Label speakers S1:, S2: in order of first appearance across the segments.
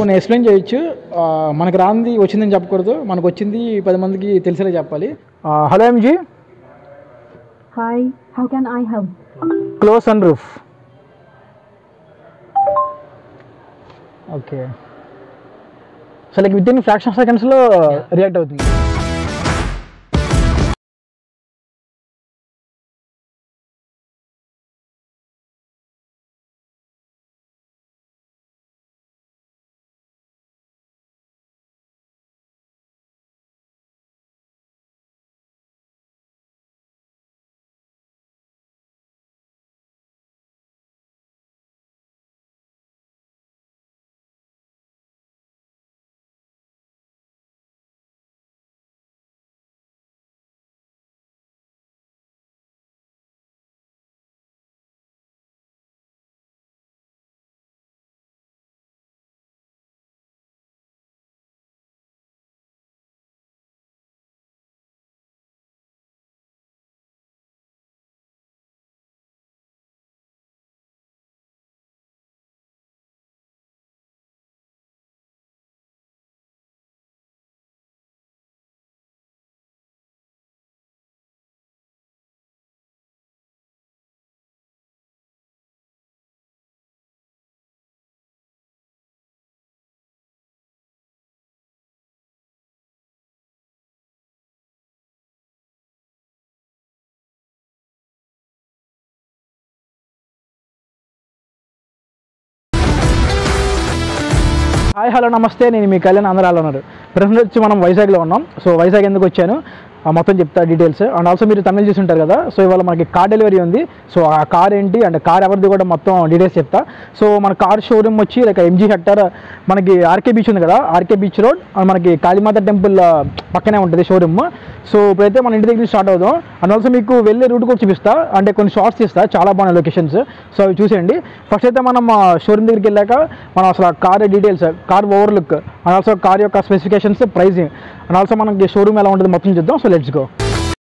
S1: నేను ఎక్స్ప్లెయిన్ చేయొచ్చు ఆ, మనకు రాంది వచ్చిందని చెప్పకూడదు మనకు వచ్చింది పది మందికి తెలిసేలా చెప్పాలి hello MG
S2: Hi, how can I help?
S1: Close sun roof okay so like with in fraction సెకండ్స్లో రియాక్ట్ అవుతుంది హాయ్ హలో నమస్తే నేను మీ కళ్యాణ్ ఆంధ్రాలో ఉన్నారు ప్రజెంట్ వచ్చి మనం వైజాగ్లో ఉన్నాం సో వైజాగ్ ఎందుకు వచ్చాను ఆ మొత్తం చెప్తా డీటెయిల్స్ అండ్ ఆల్సో మీరు తమిళ చూసి ఉంటారు కదా సో ఇవాళ మనకి కార్ డెలివరీ ఉంది సో ఆ కార్ ఏంటి అండ్ కార్ ఎవరిది కూడా మొత్తం డీటెయిల్స్ చెప్తా సో మన కార్ షోరూమ్ వచ్చి లైక్ ఎంజీ హెక్టర్ మనకి ఆర్కే బీచ్ ఉంది కదా ఆర్కే బీచ్ రోడ్ మనకి కాళీమాత టెంపుల్ పక్కనే ఉంటుంది షోరూమ్ సో ఇప్పుడైతే మన ఇంటి దగ్గర స్టార్ట్ అవుదాం అండ్ ఆల్సో మీకు వెళ్ళే రూట్ కూడా చూపిస్తా అంటే కొన్ని షార్ట్స్ ఇస్తా చాలా బాగున్నాయి లొకేషన్స్ సో అవి చూసేయండి ఫస్ట్ అయితే మనం షోరూమ్ దగ్గరికి వెళ్ళాక మనం అసలు ఆ car details car overlook and also car యొక్క స్పెసిఫికేషన్స్ ప్రైజింగ్ అండ్ ఆల్సో మనకి షోరూమ్ ఎలా ఉంటుంది మొత్తం చూద్దాం సో లెట్స్ గో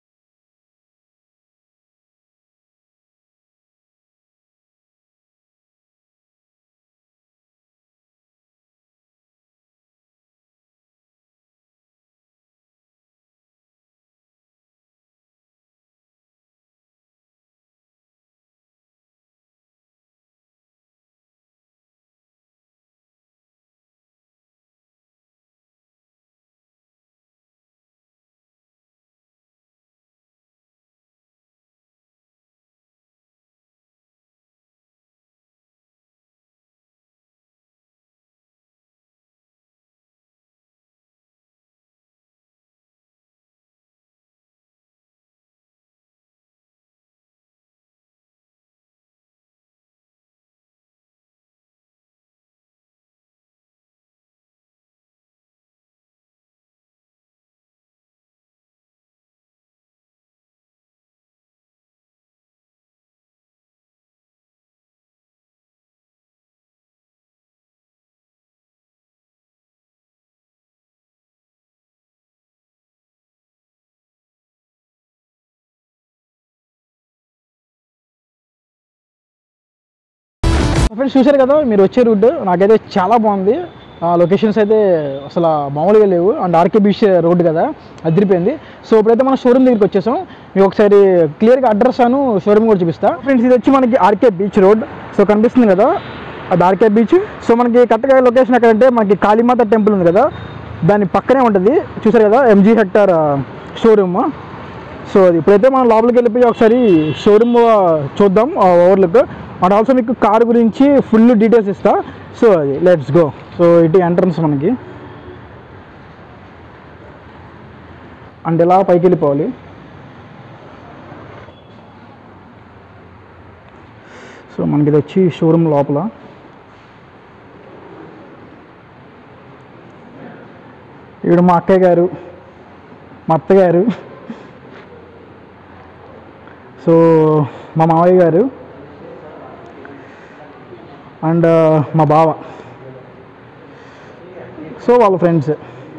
S1: ఫ్రెండ్స్ చూశారు కదా మీరు వచ్చే రూట్ నాకైతే చాలా బాగుంది లొకేషన్స్ అయితే అసలు మామూలుగా లేవు అండ్ ఆర్కే బీచ్ రోడ్ కదా అదిరిపోయింది సో ఇప్పుడైతే మనం షోరూమ్ దగ్గరికి వచ్చేసాం మీకు ఒకసారి క్లియర్గా అడ్రస్ అను షోరూమ్ కూడా చూపిస్తా ఫ్రెండ్స్ ఇది వచ్చి మనకి ఆర్కే బీచ్ రోడ్ సో కనిపిస్తుంది కదా అది ఆర్కే బీచ్ సో మనకి కరెక్ట్గా లొకేషన్ ఎక్కడంటే మనకి కాళీమాత టెంపుల్ ఉంది కదా దాని పక్కనే ఉంటుంది చూసారు కదా ఎంజీ హెక్టర్ షోరూమ్ సో అది ఇప్పుడైతే మనం లోపలికి వెళ్ళిపోయి ఒకసారి షోరూమ్ చూద్దాం ఓవర్లుక్ అండ్ ఆల్సో మీకు కార్ గురించి ఫుల్ డీటెయిల్స్ ఇస్తా సో అది లెట్స్ గో సో ఇటు ఎంట్రన్స్ మనకి అండ్ ఇలా పైకి వెళ్ళిపోవాలి సో మనకి ఇది వచ్చి షోరూమ్ లోపల ఈవిడ మా అక్కయ్య గారు మా అత్తగారు సో మా మావయ్య గారు అండ్ మా బావ సో వాళ్ళ ఫ్రెండ్స్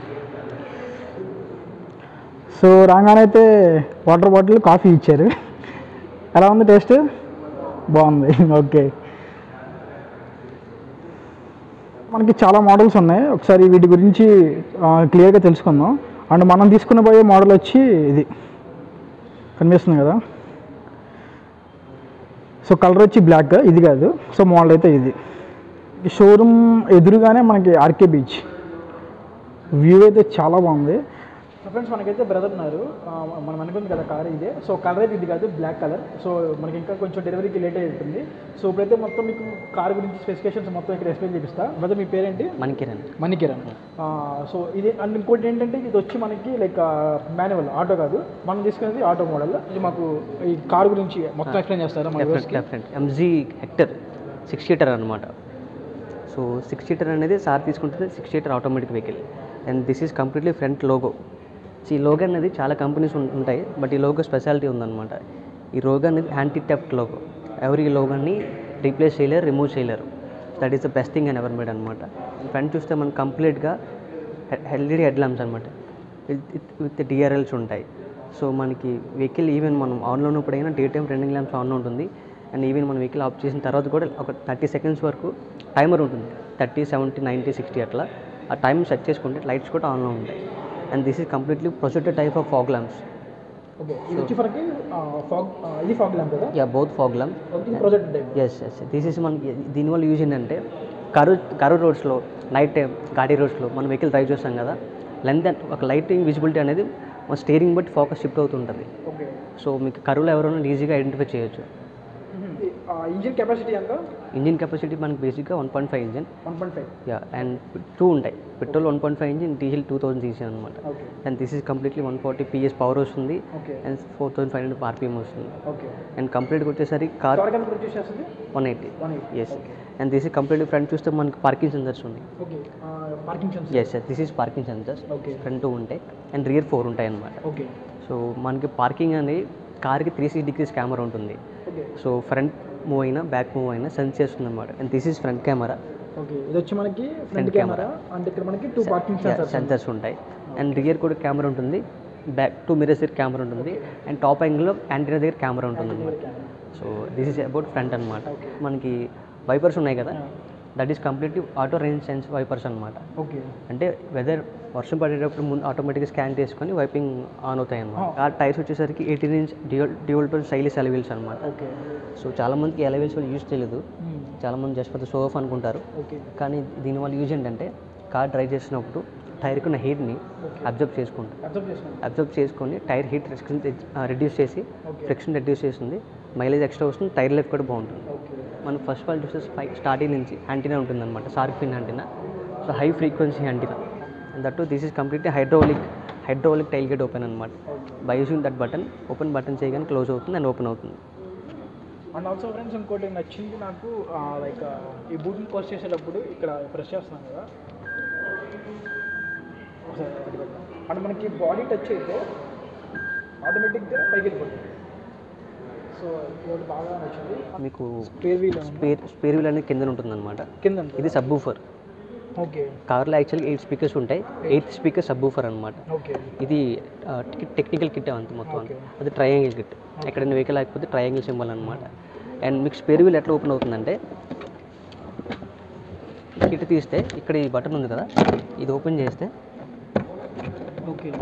S1: సో రాగానే అయితే వాటర్ బాటిల్ కాఫీ ఇచ్చారు ఎలా ఉంది టేస్ట్ బాగుంది ఓకే మనకి చాలా మోడల్స్ ఉన్నాయి ఒకసారి వీటి గురించి క్లియర్గా తెలుసుకుందాం అండ్ మనం తీసుకున్న పోయే మోడల్ వచ్చి ఇది కనిపిస్తుంది కదా సో కలర్ వచ్చి బ్లాక్ ఇది కాదు సో మోడల్ అయితే ఇది ఈ షోరూమ్ ఎదురుగానే మనకి ఆర్కే బీచ్ వ్యూ అయితే చాలా బాగుంది ఫ్రెండ్స్ మనకైతే బ్రదర్ ఉన్నారు ఆ, మనం అనుకుంది కదా కార్ ఇదే సో కలర్ అయితే ఇది కాదు బ్లాక్ కలర్ సో మనకి ఇంకా కొంచెం డెలివరీకి లేట్ అయి ఉంటుంది సో ఇప్పుడైతే మొత్తం మీకు కార్ గురించి స్పెసిఫికేషన్స్ మొత్తం ఇక్కడ ఎక్స్ప్లెయిన్ చేపిస్తా బ్రదర్ మీ పేరేంటి
S3: మనకిరణ్
S1: మణికిరణ్ సో ఇది అండ్ ఇంకోటి ఏంటంటే ఇది వచ్చి మనకి లైక్ మాన్యువల్ ఆటో కాదు మనం తీసుకునేది ఆటో మోడల్ ఇది మాకు ఈ కార్ గురించి మొత్తం ఎక్స్ప్లెయిన్ చేస్తారా మా
S3: definite definite MG Hector six seater అనమాట సో సిక్స్ సీటర్ అనేది సార్ తీసుకుంటుంది six seater automatic vehicle and this is completely front logo ఈ లోగో అనేది చాలా కంపెనీస్ ఉంటాయి బట్ ఈ లోగో స్పెషాలిటీ ఉందన్నమాట ఈ లోగో అనేది యాంటీ టెఫ్ట్ లోగో ఎవరి ఈ లోగోని రీప్లేస్ చేయలేరు రిమూవ్ చేయలేరు that is the best thing and ever made అనమాట ఫ్రంట్ చూస్తే మనకు కంప్లీట్గా ఎల్ఈడి హెడ్ ల్యాంప్స్ అనమాట విత్ డిఆర్ఎల్స్ ఉంటాయి సో మనకి వెహికల్ ఈవెన్ మనం ఆన్లో ఉన్నప్పుడైనా డే టైం రన్నింగ్ ల్యాంప్స్ ఆన్లో ఉంటుంది అండ్ ఈవెన్ మన వెహికల్ ఆఫ్ చేసిన తర్వాత కూడా ఒక థర్టీ సెకండ్స్ వరకు టైమర్ ఉంటుంది థర్టీ సెవెంటీ నైంటీ సిక్స్టీ అట్లా ఆ టైం సెట్ చేసుకుంటే లైట్స్ కూడా ఆన్లో ఉంటాయి and this is completely projected type of fog lamps
S1: okay ఇది వచ్చి మనకి ఫాగ్ ఇది ఫాగ్ ల్యాంప్ కదా
S3: యా బౌత్ ఫాగ్ ల్యాంప్
S1: ఇది project type
S3: yes yes this is మనకి దీనివల్ల యూజ్ ఏంటంటే కరు కరు రోడ్స్లో నైట్ టైం గాడి రోడ్స్లో మనం వెహికల్ డ్రైవ్ చేస్తాం కదా లెంత్ అండ్ ఒక లైటింగ్ విజిబిలిటీ అనేది మన స్టీరింగ్ బట్టి ఫోకస్ షిఫ్ట్ అవుతుంటుంది
S1: ఓకే
S3: సో మీకు కరువులో ఎవరైనా ఈజీగా ఐడెంటిఫై చేయొచ్చు
S1: ఇంజిన్ కెపాసిటీ ఎంత
S3: ఇంజిన్ కెపాసిటీ మనకి బేసిక్గా one point five engine
S1: one point five
S3: yeah and two ఉంటాయి petrol one point five engine diesel two thousand CC అనమాట
S1: okay
S3: and this is completely one forty PS power వస్తుంది
S1: okay
S3: and four thousand five hundred RPM వస్తుంది
S1: okay
S3: and కంప్లీట్గా వచ్చేసరికి car
S1: త్వరగా ఎంత produce చేస్తుంది
S3: one eighty
S1: one eight
S3: yes and this is completely front చూస్తే మనకి పార్కింగ్ సెన్సర్స్ ఉన్నాయి
S1: okay parking 
S3: sensors yes this is parking sensors
S1: okay
S3: front two ఉంటాయి అండ్ రియర్ ఫోర్ ఉంటాయి అనమాట
S1: ఓకే
S3: సో మనకి పార్కింగ్ అనేది కార్కి త్రీ సిక్స్ డిగ్రీస్ కెమెరా ఉంటుంది
S1: ఓకే
S3: సో ఫ్రంట్ మూవ్ అయినా బ్యాక్ మూవ్ అయినా సెన్స్ చేస్తుంది అనమాట and this is front camera
S1: okay ఇది వచ్చి మనకి ఫ్రంట్
S3: Front
S1: కెమెరా అండ్ ఇక్కడ మనకి టూ పార్కింగ్ సెన్సర్స్
S3: సెన్సర్స్ ఉంటాయి అండ్ రియర్ కూడా కెమెరా ఉంటుంది బ్యాక్ టూ మిరర్స్ దగ్గర కెమెరా ఉంటుంది అండ్ టాప్ యాంగిల్లో యాంటీనా దగ్గర కెమెరా ఉంటుంది అనమాట so this is about front అనమాట మనకి వైపర్స్ ఉన్నాయి కదా that is completely auto range sense wipers అనమాట
S1: ఓకే
S3: అంటే వెదర్ వర్షం పడేటప్పుడు ముందు ఆటోమేటిక్గా స్కాన్ చేసుకొని వైపింగ్ ఆన్ అవుతాయి అనమాట ఆ టైర్స్ వచ్చేసరికి eighteen inch dual dual tone stylish alloy wheels అనమాట
S1: ఓకే
S3: సో చాలామందికి ఎలవీల్స్ వాళ్ళు యూజ్ చేయలేదు చాలామంది జస్ట్ పెద్ద షో ఆఫ్ అనుకుంటారు
S1: ఓకే
S3: కానీ దీనివల్ల యూజ్ ఏంటంటే కార్ డ్రైవ్ చేసినప్పుడు టైర్కి ఉన్న హీట్ని అబ్జర్వ్ చేసుకుంటాం
S1: అబ్జర్వ్ చేస్తున్నాను
S3: అబ్జర్వ్ చేసుకొని టైర్ హీట్ రెడ్యూస్ చేసి
S1: Okay.
S3: ఫ్రిక్షన్ రెడ్యూస్ చేస్తుంది మైలేజ్ ఎక్స్ట్రా వస్తుంది టైర్ లైఫ్ కూడా బాగుంటుంది
S1: ఓకే
S3: మనం ఫస్ట్ ఆఫ్ ఆల్ చూస్తే స్పై స్టార్టింగ్ నుంచి యాంటీనా ఉంటుందన్నమాట shark fin antenna so high frequency antenna and that this is completely hydraulic hydraulic tail gate open అనమాట by using that button open button చేయగానే క్లోజ్ అవుతుంది అండ్ ఓపెన్ అవుతుంది
S1: అండ్ ఆల్సో ఫ్రెండ్స్ ఇంకోటి నచ్చింది నాకు లైక్ ఈ బూట్ని కోర్స్ చేసేటప్పుడు ఇక్కడ ప్రెస్ చేస్తున్నాం కదా ఒకసారి ఇక్కడ పెట్టండి. అండ్ మనకి బాడీ టచ్ అయితే ఆటోమేటిక్గా పైకి వెళ్ళిపోతుంది సో ఇది బాగా నచ్చింది
S3: మీకు
S1: spare wheel
S3: spare spare wheel అనేది కింద ఉంటుందన్నమాట
S1: కింద ఉంటుంది.
S3: ఇది సబ్ బూఫర్
S1: ఓకే
S3: కార్లో యాక్చువల్గా ఎయిట్ స్పీకర్స్ ఉంటాయి ఎయిత్ స్పీకర్ సబ్ బూఫర్ అనమాట
S1: ఓకే
S3: ఇది టెక్నికల్ కిట్ అంత మొత్తం అంతా.
S1: Okay.
S3: అది ట్రయాంగిల్ కిట్ ఎక్కడైనా వెహికల్ లేకపోతే ట్రయాంగిల్ సింబల్ అనమాట అండ్ మీకు స్పేర్ వీల్ ఎట్లా ఓపెన్ అవుతుందంటే కిట్ తీస్తే ఇక్కడ ఈ బటన్ ఉంది కదా ఇది ఓపెన్ చేస్తే
S1: ఓకే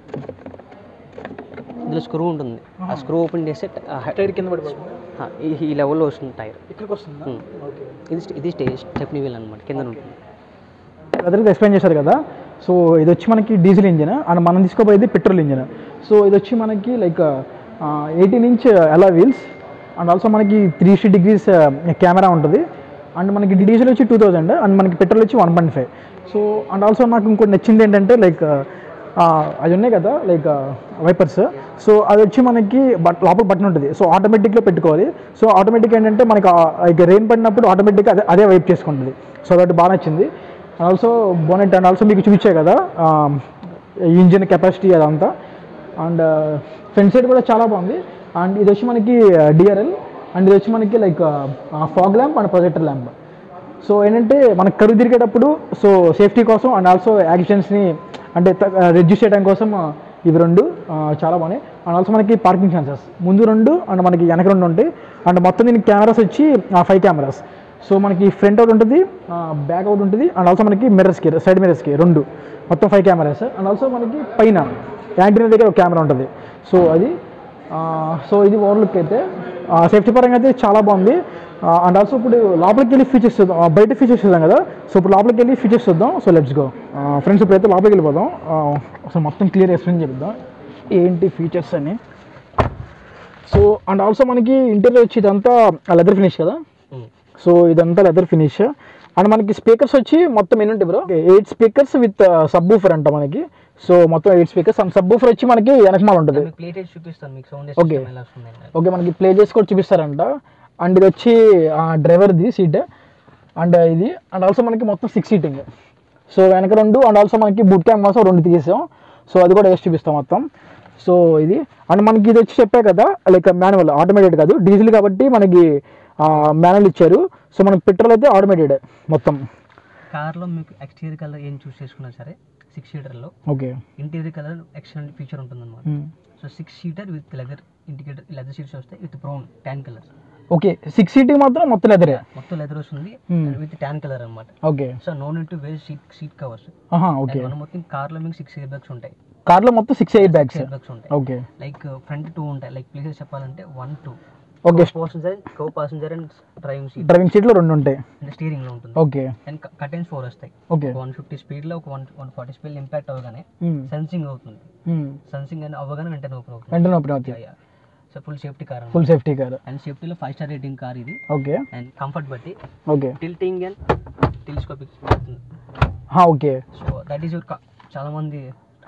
S3: ఇందులో స్క్రూ ఉంటుంది ఆ స్క్రూ ఓపెన్ చేస్తే ట- ఆ హై-
S1: టైర్ కింద పడిపోతుంది
S3: ఆ, ఈ ఈ లెవెల్లో వస్తుంది టైర్
S1: ఇక్కడికి వస్తుందా
S3: Hmm.
S1: ఓకే
S3: ఇది స్టే- ఇది స్టే స్టెప్నీ వీల్ అనమాట కింద ఉంటుంది
S1: బ్రదర్కి ఎక్స్ప్లెయిన్ చేశారు కదా సో ఇది వచ్చి మనకి డీజిల్ ఇంజిన్ అండ్ మనం తీసుకోబోయేది పెట్రోల్ ఇంజిన్ సో ఇది వచ్చి మనకి లైక్ ఎయిటీన్ ఇంచ్ ఎలా వీల్స్ అండ్ ఆల్సో మనకి త్రీ సిక్స్టీ డిగ్రీస్ కెమెరా ఉంటుంది అండ్ మనకి డీజిల్ వచ్చి టూ థౌజండ్ అండ్ మనకి పెట్రోల్ వచ్చి one point five so and also నాకు ఇంకోటి నచ్చింది ఏంటంటే లైక్ అది ఉన్నాయి కదా లైక్ వైపర్స్ సో అది వచ్చి మనకి బట్ లోపల బటన్ ఉంటుంది సో ఆటోమేటిక్లో పెట్టుకోవాలి సో ఆటోమేటిక్ ఏంటంటే మనకి లైక్ రెయిన్ పడినప్పుడు ఆటోమేటిక్గా అదే అదే వైప్ చేసుకుంటుంది సో దట్ బాగా నచ్చింది and also bonnet and also మీకు చూపించే కదా ఇంజిన్ కెపాసిటీ అదంతా అండ్ ఫ్రంట్ సైడ్ కూడా చాలా బాగుంది అండ్ ఇది వచ్చి మనకి డిఆర్ఎల్ అండ్ ఇది వచ్చి మనకి like fog lamp and projector lamp so ఏంటంటే మనకు కరువు తిరిగేటప్పుడు సో సేఫ్టీ కోసం అండ్ ఆల్సో యాక్సిడెంట్స్ని అంటే రెడ్యూస్ చేయడం కోసం ఆ, ఇవి రెండు ఆ, చాలా బాగున్నాయి అండ్ ఆల్సో మనకి పార్కింగ్ సెన్సర్స్ ముందు రెండు అండ్ మనకి వెనక రెండు ఉంటాయి అండ్ మొత్తం దీనికి కెమెరాస్ వచ్చి ఫైవ్ కెమెరాస్ సో మనకి ఫ్రంట్ ఒకటి ఉంటుంది బ్యాక్ ఒకటి ఉంటుంది అండ్ ఆల్సో మనకి మిర్రర్స్కి సైడ్ మిర్రర్స్కి రెండు మొత్తం ఫైవ్ కెమెరాస్ అండ్ ఆల్సో మనకి పైన యాంటీనా దగ్గర ఒక కెమెరా ఉంటుంది సో అది సో ఇది ఓవర్ లుక్ అయితే సేఫ్టీ పరంగా అయితే చాలా బాగుంది అండ్ ఆల్సో ఇప్పుడు లోపలికి వెళ్ళి ఫీచర్స్ చూద్దాం ఆ, బయట ఫీచర్స్ చూద్దాం కదా సో ఇప్పుడు లోపలికి వెళ్ళి ఫీచర్స్ చూద్దాం సో లెట్స్ గో ఫ్రెండ్స్ ఇప్పుడైతే లోపలికి వెళ్ళిపోదాం సో మొత్తం క్లియర్ ఎక్స్ప్లెయిన్ చెప్దాం ఏంటి ఫీచర్స్ అని సో అండ్ ఆల్సో మనకి ఇంటీరియర్ వచ్చి ఇదంతా లెదర్ ఫినిష్ కదా సో ఇదంతా లెదర్ ఫినిష్ అండ్ మనకి స్పీకర్స్ వచ్చి మొత్తం ఎన్ని ఉంటాయి bro eight speakers with subwoofer అంట మనకి సో మొత్తం eight speakers and subwoofer వచ్చి మనకి వెనకమాల ఉంటుంది
S3: మీకు ప్లేటెడ్ చూపిస్తాను మీకు సౌండ్
S1: Okay.
S3: సిస్టమ్ ఎలా వస్తుంది
S1: ఓకే మనకి ప్లే చేసి కూడా చూపిస్తారంట అండ్ ఇది వచ్చి డ్రైవర్ది సీట్ అండ్ ఇది అండ్ ఆల్సో మనకి మొత్తం సిక్స్ సీటింగ్ సో వెనక రెండు అండ్ ఆల్సో మనకి బుట్ క్యామ్ కోసం రెండు తీసాం సో అది కూడా వేసి చూపిస్తాం మొత్తం సో ఇది అండ్ మనకి ఇది వచ్చి చెప్పా కదా లైక్ మాన్యువల్ ఆటోమేటెడ్ కాదు డీజిల్ కాబట్టి మనకి మాన్యువల్ ఇచ్చారు సో మనకి పెట్రోల్ అయితే ఆటోమేటెడ్ మొత్తం
S3: కార్లో మీకు ఎక్స్టీరియర్ కలర్ ఏం చూస్ చేసుకున్నా సరే సిక్స్ సీటర్లో
S1: okay
S3: interior colour extend feature ఉంటుంది అనమాట so six seater with leather indicator leather seats వస్తాయి with brown tan colour
S1: okay six seating మాత్రం మొత్తం ఎదరే
S3: మొత్తం లెదర్ వస్తుంది
S1: Hmm.
S3: విత్ ట్యాన్ కలర్ అనమాట
S1: okay
S3: so no need to waste seat seat covers
S1: ఆహా ఓకే
S3: మనం మొత్తం కార్లో మీకు సిక్స్ ఎయిర్ బ్యాగ్స్ ఉంటాయి
S1: కార్లో మొత్తం six eight bags
S3: air bags ఉంటాయి
S1: ఓకే
S3: లైక్ ఫ్రంట్ టూ ఉంటాయి లైక్ ప్లేసెస్ చెప్పాలంటే one two
S1: okay
S3: passenger co passenger and driving seat
S1: driving సీట్లో రెండు ఉంటాయి
S3: అంటే స్టీరింగ్ లో ఉంటుంది
S1: ఓకే
S3: అండ్ కటెన్స్ ఫోర్ వస్తాయి
S1: ఓకే
S3: వన్ ఫిఫ్టీ స్పీడ్ లో ఒక one one forty speed impact అవ్వగానే
S1: మ్మ్.
S3: సెన్సింగ్ అవుతుంది
S1: మ్మ్.
S3: సెన్సింగ్ అని అవ్వగానే వెంటనే ఓపెన్ అవుతుంది
S1: వెంటనే ఓపెన్ అవుతుంది
S3: so full safety car
S1: full safety car
S3: and సేఫ్టీలో ఫైవ్ స్టార్ రేటింగ్ కార్ ఇది
S1: ఓకే
S3: అండ్ కంఫర్ట్ బట్టి
S1: okay
S3: tilting and telescopic
S1: okay
S3: so that is చాలా మంది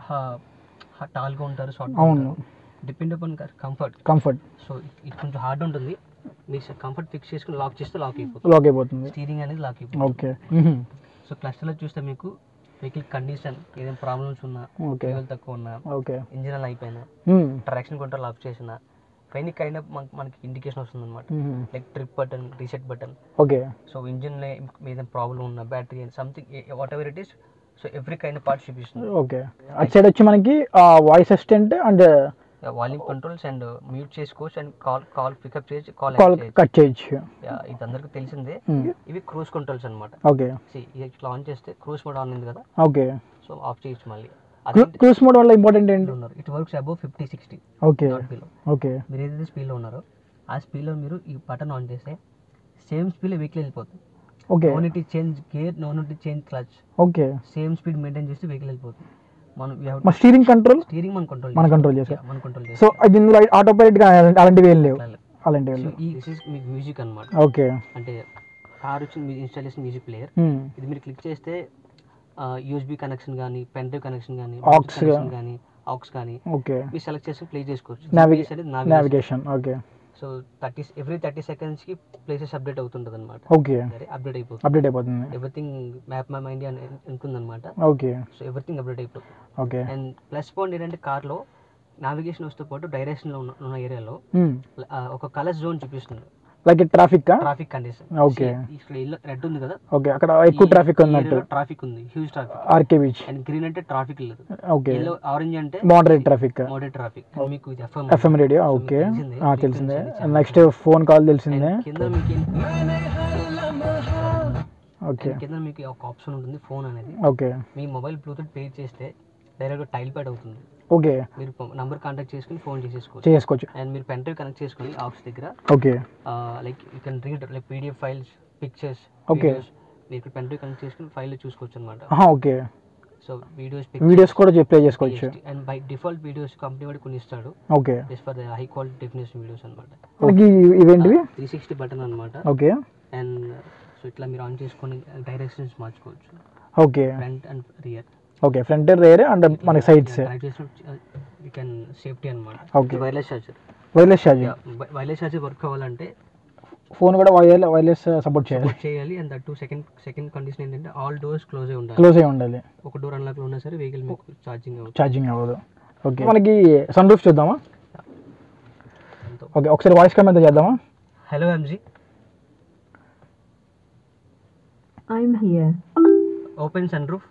S3: టాల్గా ఉంటారు షార్ట్
S1: అవును
S3: depend upon comfort
S1: comfort
S3: so ఇది కొంచెం హార్డ్ ఉంటుంది మీరు కంఫర్ట్ ఫిక్స్ చేసుకుని లాక్ చేస్తే లాక్ అయిపోతుంది
S1: లాక్ అయిపోతుంది
S3: స్టీరింగ్ అనేది లాక్ అయిపోతుంది
S1: ఓకే
S3: సో క్లస్టర్లో చూస్తే మీకు వెహికల్ కండిషన్ ఏదైనా ప్రాబ్లమ్స్ ఉన్నా
S1: ఓకే
S3: ఫ్యూయల్ తక్కువ ఉన్నా
S1: ఓకే
S3: ఇంజిన్ అలా అయిపోయినా ట్రాక్షన్ కంట్రోల్ ఆఫ్ చేసిన పైన కైండ్ ఆఫ్ మనకి ఇండికేషన్ వస్తుంది అనమాట like trip button reset button
S1: okay
S3: so engine మీద ప్రాబ్లం ఉన్న battery something whatever it is so every kind of part చూపిస్తుంది
S1: ఓకే అటు సైడ్ వచ్చి మనకి voice assistant and
S3: volume controls and mute చేసుకోవచ్చు అండ్ కాల్ కాల్ పికప్ చేసి call
S1: call cut చేయొచ్చు
S3: ఇది అందరికీ తెలిసిందే
S1: Hmm.
S3: ఇవి క్రూజ్ కంట్రోల్స్ అనమాట
S1: ఓకే
S3: ఇది ఆన్ చేస్తే క్రూజ్ మోడ్ ఆన్ ఉంది కదా
S1: ఓకే
S3: సో ఆఫ్ చేయొచ్చు మళ్ళీ అది
S1: క్రూస్ మోడ్ వల్ల ఇంపార్టెంట్ ఏంటి
S3: ఉన్నారు it works above fifty sixty
S1: okay
S3: not below
S1: okay
S3: మీరు ఏదైతే స్పీడ్లో ఉన్నారో ఆ స్పీడ్లో మీరు ఈ బటన్ ఆన్ చేస్తే సేమ్ స్పీడ్లో వెహికల్ వెళ్ళిపోతుంది
S1: okay
S3: no need change gear no need change clutch
S1: okay
S3: same speed maintain చేస్తే వెహికల్ వెళ్ళిపోతుంది మనం
S1: మా స్టీరింగ్ కంట్రోల్
S3: స్టీరింగ్ మనం కంట్రోల్
S1: మనం కంట్రోల్ చేసాం
S3: మనం కంట్రోల్
S1: సో అది ఇందులో ఆటో పైలట్ అలాంటివి ఏం లేవు
S3: చేస్తాం
S1: అలాంటివి ఏం లేవు
S3: ఈ this is మీకు మ్యూజిక్ అన్నమాట
S1: ఓకే
S3: అంటే కార్ వచ్చిన మీ ఇన్స్టాలేషన్ మ్యూజిక్ ప్లేయర్
S1: Hmm.
S3: ఇది మీరు క్లిక్ చేస్తే యూఎస్బి కనెక్షన్ కానీ పెన్ డ్రైవ్ కనెక్షన్ కానీ
S1: Aux
S3: కనెక్షన్ కానీ ఆక్స్ కానీ
S1: ఓకే
S3: మీరు సెలెక్ట్ చేసి ప్లే చేసుకోవచ్చు
S1: Naviga-
S3: GPS అనేది navigation.
S1: Navigation okay
S3: so thirty every thirty సెకండ్స్కి ప్లేసెస్ అప్డేట్ అవుతుంటుంది అనమాట
S1: ఓకే
S3: సరే అప్డేట్ అయిపోతుంది
S1: అప్డేట్ అయిపోతుంది
S3: ఎవ్రీథింగ్ మ్యాప్ మై మైండ్ అని ఉంటుందన్నమాట
S1: ఓకే
S3: సో ఎవ్రీథింగ్ అప్డేట్ అయిపోతుంది
S1: ఓకే
S3: అండ్ ప్లస్ పాయింట్ ఏంటంటే కార్లో నావిగేషన్ వస్తూ పాటు డైరెక్షన్లో ఉన్న ఉన్న ఏరియాలో ఒక కలర్ జోన్ చూపిస్తుంది
S1: like traffic
S3: traffic condition
S1: Okay.
S3: ఇక్కడ ఎల్లో రెడ్ ఉంది కదా
S1: ఓకే అక్కడ ఎక్కువ ట్రాఫిక్ ఉన్నట్టు
S3: ట్రాఫిక్ ఉంది huge traffic
S1: RK Beach
S3: and green అంటే ట్రాఫిక్ లేదు
S1: ఓకే
S3: ఎల్లో ఆరెంజ్ అంటే
S1: మోడరేట్ ట్రాఫిక్
S3: మోడరేట్ ట్రాఫిక్ మీకు ఇది ఎఫ్ఎం
S1: ఎఫ్ఎం రేడియో ఓకే
S3: తెలిసిందే.
S1: ఆ, తెలిసిందే
S3: Frequency అనేది
S1: నెక్స్ట్ ఫోన్ కాల్ తెలిసిందే
S3: కింద మీకు
S1: ఓకే
S3: కింద మీకు ఒక ఆప్షన్ ఉంటుంది ఫోన్ అనేది
S1: ఓకే
S3: మీ మొబైల్ బ్లూటూత్ పే చేస్తే డైరెక్ట్ టైల్ ప్యాడ్ అవుతుంది
S1: ఓకే
S3: మీరు నంబర్ కాంటాక్ట్ చేసుకుని ఫోన్ చేసేసుకోవచ్చు
S1: చేసుకోవచ్చు
S3: అండ్ మీరు పెన్ డ్రైవ్ కనెక్ట్ చేసుకుని ఆఫీస్ దగ్గర
S1: okay
S3: like you can read like PDF files pictures
S1: Okay.
S3: మీరు పెన్ డ్రైవ్ కనెక్ట్ చేసుకుని ఫైల్ చూసుకోవచ్చు అనమాట
S1: ఆహా, ఓకే
S3: సో వీడియోస్
S1: వీడియోస్ కూడా ప్లే చేసుకోవచ్చు
S3: and by default videos company వాడు కొన్ని ఇస్తాడు
S1: okay
S3: just for the high quality definition videos అనమాట
S1: మనకి ఇవేంటివి
S3: త్రీ సిక్స్టీ బటన్ అనమాట
S1: ఓకే
S3: అండ్ సో ఇట్లా మీరు ఆన్ చేసుకొని డైరెక్షన్స్ మార్చుకోవచ్చు
S1: okay
S3: front and rear
S1: okay front rear and మనకి సైడ్స్
S3: కనెక్ట్ చేసిన యూ కెన్ సేఫ్టీ అనమాట
S1: Okay.
S3: Wireless charger
S1: wireless charging
S3: wireless charger work అవ్వాలంటే
S1: ఫోన్ కూడా వైర్ వైర్లెస్ సపోర్ట్ చేయాలి
S3: సపోర్ట్ చేయాలి and that two second second condition ఏంటంటే all doors close అయి ఉండాలి
S1: క్లోజ్ అయి ఉండాలి
S3: ఒక డోర్ అన్లాక్ ఉన్నా సరే వెహికల్ మీకు ఛార్జింగ్ అవ్వచ్చు
S1: ఛార్జింగ్ అవ్వదు ఓకే మనకి సన్ రూఫ్ చూద్దామా
S3: దాంతో
S1: ఓకే ఒకసారి వాయిస్ కమెంట్ చేద్దామా
S3: hello MG
S2: I'm here.
S3: Open sunroof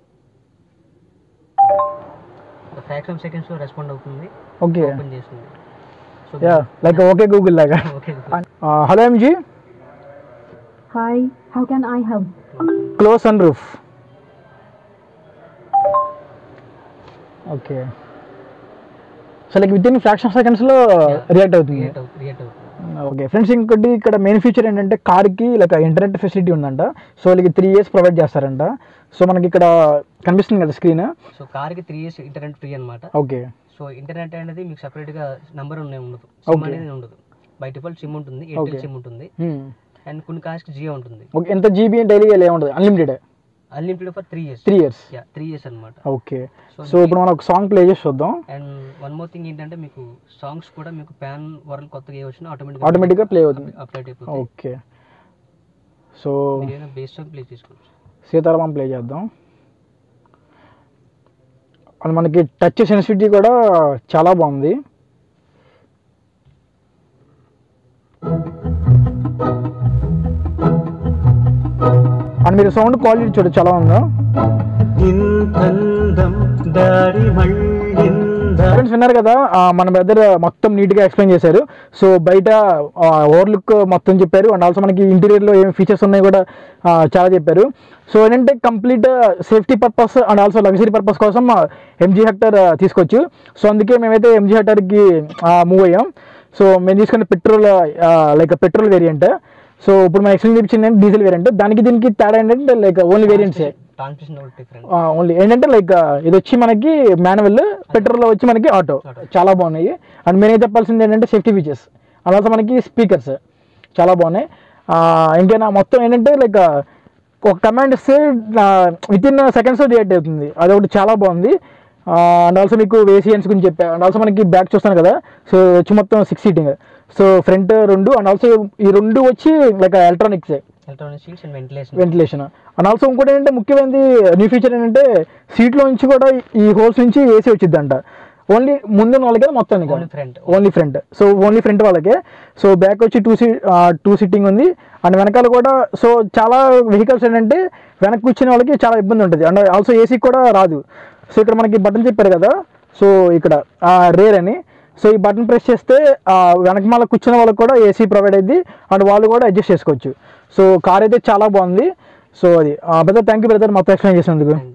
S3: fraction సెకండ్స్లో రెస్పాండ్ అవుతుంది
S1: ఓకే
S3: ఓపెన్ చేస్తుంది so
S1: yeah like okay Google లాగా
S3: okay
S1: hello MG
S2: Hi, how can I help?
S1: Close sun roof okay so like with in fraction సెకండ్స్లో react అవుతుంది
S3: రియేట్ అవుతుంది రియేట్ అవుతుంది
S1: ఓకే ఫ్రెండ్స్ ఇంకోటి ఇక్కడ మెయిన్ ఫీచర్ ఏంటంటే కార్కి లైక్ ఇంటర్నెట్ ఫెసిలిటీ ఉందంట సో వాళ్ళకి త్రీ ఇయర్స్ ప్రొవైడ్ చేస్తారంట సో మనకి ఇక్కడ కనిపిస్తుంది కదా స్క్రీన్
S3: సో కార్కి త్రీ ఇయర్స్ ఇంటర్నెట్ ఫ్రీ అనమాట
S1: ఓకే
S3: సో ఇంటర్నెట్ అనేది మీకు సపరేట్గా నంబర్ ఉన్నాయి ఉండదు సిమ్
S1: Okay.
S3: అనేది ఉండదు బై డిఫాల్ట్ సిమ్ ఉంటుంది ఎయిర్టెల్
S1: Okay.
S3: సిమ్ ఉంటుంది అండ్ కొన్ని కార్స్కి జియో ఉంటుంది
S1: ఓకే ఎంత జీబీ డైలీ ఏముంటుంది unlimited
S3: unlimited for three years
S1: three years
S3: yeah three years అనమాట
S1: ఓకే సో ఇప్పుడు మనం ఒక సాంగ్ ప్లే చేసి చూద్దాం
S3: అండ్ వన్ మోర్ థింగ్ ఏంటంటే మీకు సాంగ్స్ కూడా మీకు ప్యాన్ వరల్డ్ కొత్తగా ఏ వచ్చినా ఆటోమేటిక్
S1: ఆటోమేటిక్గా ప్లే అవుతుంది
S3: అప్డేట్ అయిపోతుంది
S1: ఓకే సో
S3: మీరు ఏదైనా బేస్ సాంగ్ ప్లే చేసుకోవచ్చు
S1: సీతారామం ప్లే చేద్దాం అండ్ మనకి టచ్ సెన్సిటివిటీ కూడా చాలా బాగుంది అండ్ మీరు సౌండ్ క్వాలిటీ చూడ చాలా ఉందా
S3: ఇంతందం దారి మళ్ళింద
S1: ఫ్రెండ్స్ విన్నారు కదా ఆ, మన బ్రదర్ మొత్తం నీట్గా ఎక్స్ప్లెయిన్ చేశారు సో బయట ఓవర్ లుక్ మొత్తం చెప్పారు అండ్ ఆల్సో మనకి ఇంటీరియర్లో ఏం ఫీచర్స్ ఉన్నాయి కూడా ఆ, చాలా చెప్పారు సో ఏంటంటే complete safety purpose and also luxury purpose కోసం ఎంజీ హెక్టర్ తీసుకోవచ్చు సో అందుకే మేమైతే ఎంజీ హెక్టర్కి మూవ్ అయ్యాం సో మేము తీసుకున్న petrol like petrol variant so ఇప్పుడు మేము ఎక్స్ప్లెయిన్ చూపించింది డీజిల్ వేరియంట్ దానికి దీనికి తేడా ఏంటంటే లైక్ ఓన్లీ వేరియంట్సే
S3: ట్రాన్స్మిషన్ ఒకటి డిఫరెంట్
S1: ఓన్లీ ఏంటంటే లైక్ ఇది వచ్చి మనకి మాన్యువల్ పెట్రోల్ వచ్చి మనకి ఆటో చాలా బాగున్నాయి అండ్ మెయిన్ చెప్పాల్సింది ఏంటంటే సేఫ్టీ ఫీచర్స్ అలాగే మనకి స్పీకర్స్ చాలా బాగున్నాయి ఆ, ఇంకేనా మొత్తం ఏంటంటే లైక్ ఒక కమాండ్ ఇస్తే విత్ ఇన్ సెకండ్స్ రియాక్ట్ అవుతుంది అదొకటి చాలా బాగుంది అండ్ ఆల్సో మీకు వేసియన్స్ గురించి చెప్పా అండ్ ఆల్సో మనకి బ్యాక్ చూస్తాను కదా సో వచ్చి మొత్తం సిక్స్ సీటింగ్ సో ఫ్రంట్ రెండు అండ్ ఆల్సో ఈ రెండు వచ్చి లైక్ ఎలక్ట్రానిక్సే
S3: electronic seats and ventilation
S1: ventilation and also ఇంకోటి ఏంటంటే ముఖ్యమైనది న్యూ ఫీచర్ ఏంటంటే సీట్లో నుంచి కూడా ఈ హోల్స్ నుంచి ఏసీ వచ్చిందంట ఓన్లీ ముందున్న వాళ్ళకే మొత్తం
S3: only front
S1: only front so only front వాళ్ళకే సో బ్యాక్ వచ్చి టూ సీ టూ సిట్టింగ్ ఉంది అండ్ వెనకాల కూడా సో చాలా వెహికల్స్ ఏంటంటే వెనక్కి కూర్చునే వాళ్ళకి చాలా ఇబ్బంది ఉంటుంది అండ్ ఆల్సో ఏసీ కూడా రాదు సో ఇక్కడ మనకి బటన్ చెప్పారు కదా సో ఇక్కడ రేర్ అని సో ఈ బటన్ ప్రెస్ చేస్తే ఆ, వెనకమాల కూర్చున్న వాళ్ళకి కూడా ఏసీ ప్రొవైడ్ అయింది అండ్ వాళ్ళు కూడా అడ్జస్ట్ చేసుకోవచ్చు సో కార్ అయితే చాలా బాగుంది సో అది బ్రదర్ థ్యాంక్ యూ బ్రదర్ మొత్తం ఎక్స్ప్లెయిన్ చేసినందుకు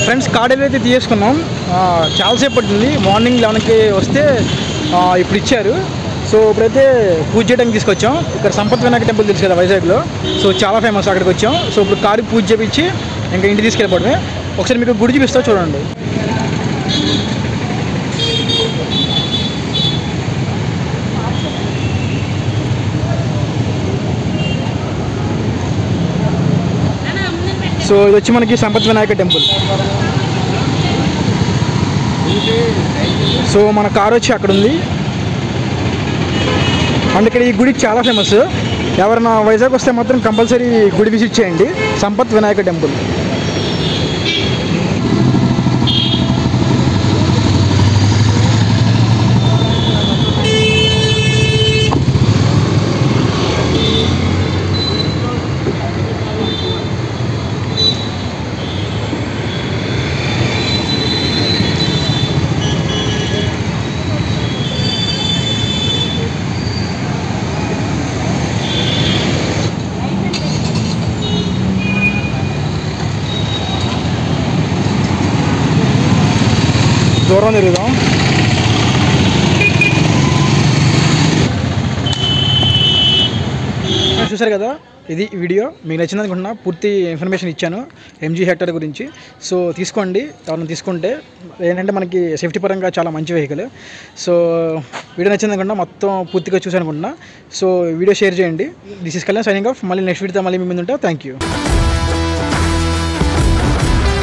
S1: ఫ్రెండ్స్ కార్ డెలివరీ అయితే తీసుకున్నాం ఆ, చాలాసేపు పట్టింది మార్నింగ్ లెవెన్కి వస్తే ఆ, ఇప్పుడు ఇచ్చారు సో ఇప్పుడైతే పూజ చేయడానికి తీసుకొచ్చాం ఇక్కడ సంపత్ వినాయక టెంపుల్ తెలుసు కదా వైజాగ్లో సో చాలా ఫేమస్ అక్కడికి వచ్చాం సో ఇప్పుడు కారు పూజ చేపించి ఇంకా ఇంటికి తీసుకెళ్ళిపోవడమే ఒకసారి మీకు గుడి చూపిస్తా చూడండి సో ఇది వచ్చి మనకి సంపత్ వినాయక టెంపుల్ సో మన కార్ వచ్చి అక్కడ ఉంది అండ్ ఇక్కడ ఈ గుడి చాలా ఫేమస్ ఎవరైనా వైజాగ్ వస్తే మాత్రం కంపల్సరీ గుడి విజిట్ చేయండి సంపత్ వినాయక టెంపుల్ దూరం తిరుగుదాం చూసారు కదా ఇది వీడియో మీకు నచ్చింది అనుకుంటున్నా పూర్తి ఇన్ఫర్మేషన్ ఇచ్చాను ఎంజీ హెక్టర్ గురించి సో తీసుకోండి ఎవరైనా తీసుకుంటే ఏంటంటే మనకి సేఫ్టీ పరంగా చాలా మంచి వెహికల్ సో వీడియో నచ్చింది అనుకుంటున్నా మొత్తం పూర్తిగా చూసాను అనుకుంటున్నా సో వీడియో షేర్ చేయండి this is Kalyan signing off మళ్ళీ నెక్స్ట్ వీడియోతో మళ్ళీ మీ ముందు ఉంటా థ్యాంక్ యూ